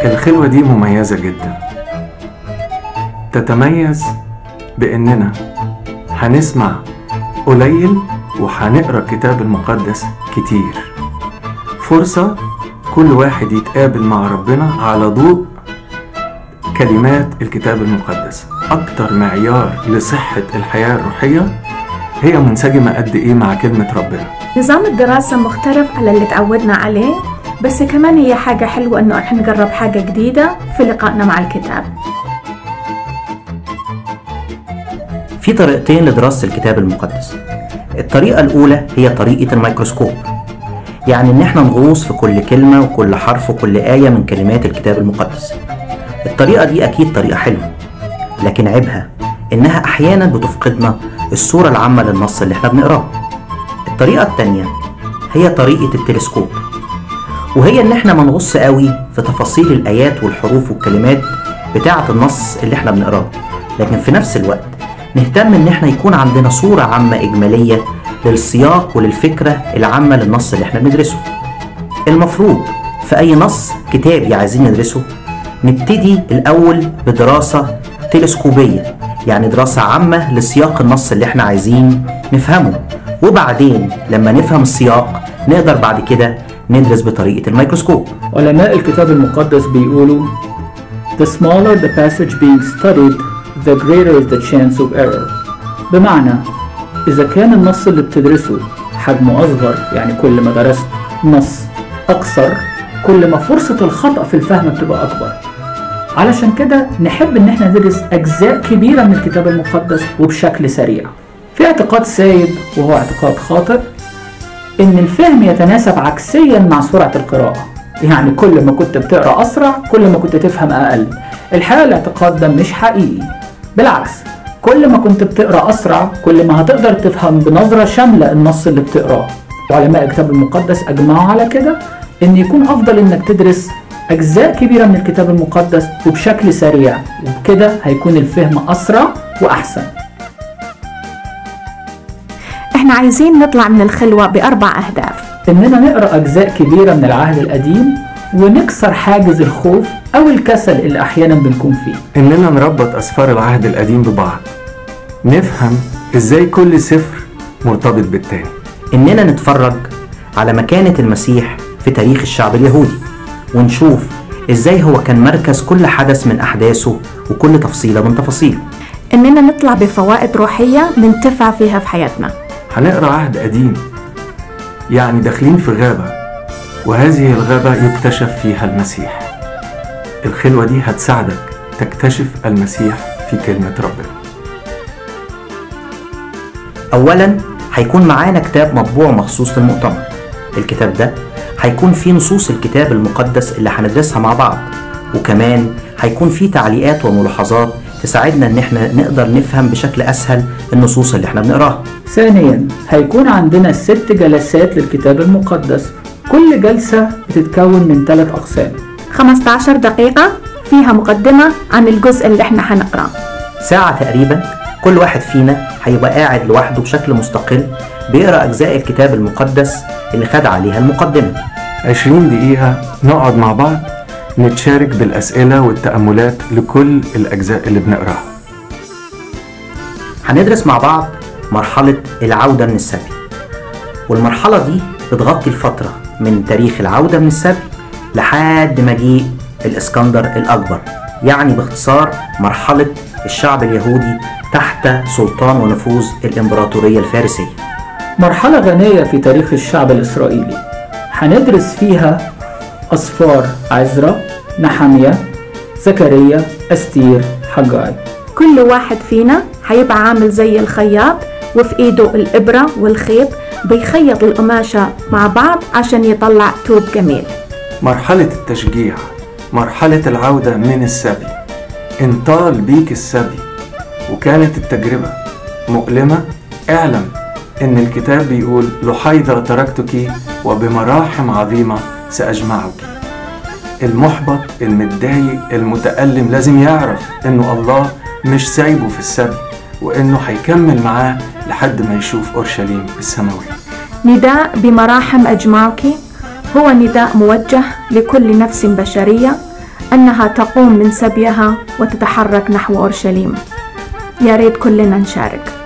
الخلوة دي مميزة جدا تتميز بإننا هنسمع قليل وهنقرا الكتاب المقدس كتير فرصة كل واحد يتقابل مع ربنا على ضوء كلمات الكتاب المقدس أكتر معيار لصحة الحياة الروحية هي منسجمة قد إيه مع كلمة ربنا نظام الدراسة مختلف على اللي تعودنا عليه بس كمان هي حاجة حلوة إنه إحنا نجرب حاجة جديدة في لقائنا مع الكتاب في طريقتين لدراسة الكتاب المقدس الطريقة الأولى هي طريقة الميكروسكوب يعني إن إحنا نغوص في كل كلمة وكل حرف وكل آية من كلمات الكتاب المقدس الطريقة دي أكيد طريقة حلوة لكن عيبها إنها أحيانا بتفقدنا الصورة العامة للنص اللي إحنا بنقراه الطريقة التانية هي طريقة التلسكوب وهي إن إحنا ما نغص قوي في تفاصيل الآيات والحروف والكلمات بتاعة النص اللي إحنا بنقراه لكن في نفس الوقت نهتم إن إحنا يكون عندنا صورة عامة إجمالية للسياق وللفكرة العامة للنص اللي إحنا بندرسه المفروض في أي نص كتابي عايزين ندرسه نبتدي الأول بدراسة تلسكوبية يعني دراسة عامة لسياق النص اللي احنا عايزين نفهمه وبعدين لما نفهم السياق نقدر بعد كده ندرس بطريقة الميكروسكوب علماء الكتاب المقدس بيقولوا The smaller the passage being studied, the greater is the chance of error. بمعنى إذا كان النص اللي بتدرسه حجمه أصغر يعني كل ما درست نص أقصر كل ما فرصة الخطأ في الفهم بتبقى أكبر علشان كده نحب إن احنا ندرس أجزاء كبيرة من الكتاب المقدس وبشكل سريع في اعتقاد سائد وهو اعتقاد خاطئ إن الفهم يتناسب عكسيا مع سرعة القراءة يعني كل ما كنت بتقرأ أسرع كل ما كنت تفهم أقل الحقيقة الاعتقاد ده مش حقيقي بالعكس كل ما كنت بتقرأ أسرع كل ما هتقدر تفهم بنظرة شاملة النص اللي بتقراه وعلماء الكتاب المقدس أجمعوا على كده إن يكون أفضل إنك تدرس أجزاء كبيرة من الكتاب المقدس وبشكل سريع وبكده هيكون الفهم أسرع وأحسن إحنا عايزين نطلع من الخلوة بأربع أهداف إننا نقرأ أجزاء كبيرة من العهد القديم ونكسر حاجز الخوف أو الكسل اللي أحيانا بنكون فيه إننا نربط أسفار العهد القديم ببعض نفهم إزاي كل سفر مرتبط بالتاني إننا نتفرج على مكانة المسيح في تاريخ الشعب اليهودي ونشوف إزاي هو كان مركز كل حدث من أحداثه وكل تفصيلة من تفاصيله إننا نطلع بفوائد روحية ننتفع فيها في حياتنا هنقرا عهد قديم يعني داخلين في غابة وهذه الغابة يكتشف فيها المسيح الخلوة دي هتساعدك تكتشف المسيح في كلمة ربنا أولا هيكون معانا كتاب مطبوع مخصوص للمؤتمر الكتاب ده هيكون فيه نصوص الكتاب المقدس اللي هندرسها مع بعض وكمان هيكون فيه تعليقات وملاحظات تساعدنا ان احنا نقدر نفهم بشكل اسهل النصوص اللي احنا بنقراها ثانيا هيكون عندنا ست جلسات للكتاب المقدس كل جلسة بتتكون من ثلاث أقسام 15 دقيقة فيها مقدمة عن الجزء اللي إحنا هنقراه ساعة تقريبا كل واحد فينا هيبقى قاعد لوحده بشكل مستقل بيقرا اجزاء الكتاب المقدس اللي خد عليها المقدمة 20 دقيقة نقعد مع بعض نتشارك بالأسئلة والتأملات لكل الأجزاء اللي بنقراها هندرس مع بعض مرحلة العودة من السبي والمرحلة دي بتغطي الفترة من تاريخ العودة من السبي لحد مجيء الإسكندر الأكبر يعني باختصار مرحلة الشعب اليهودي تحت سلطان ونفوذ الإمبراطورية الفارسية مرحلة غنية في تاريخ الشعب الإسرائيلي هندرس فيها أسفار عزرا نحمية زكريا أستير حجاي كل واحد فينا هيبقى عامل زي الخياط وفي ايده الإبرة والخيط بيخيط القماشة مع بعض عشان يطلع توب جميل مرحلة التشجيع مرحلة العودة من السبي انطال بيك السبي وكانت التجربة مؤلمة اعلم ان الكتاب بيقول لحيظة تركتك وبمراحم عظيمة سأجمعك المحبط المتضايق المتألم لازم يعرف انه الله مش سايبه في السبي وانه هيكمل معاه لحد ما يشوف اورشليم السماويه نداء بمراحم أجمعك هو نداء موجه لكل نفس بشرية أنها تقوم من سبيها وتتحرك نحو أورشليم يا ريت كلنا نشارك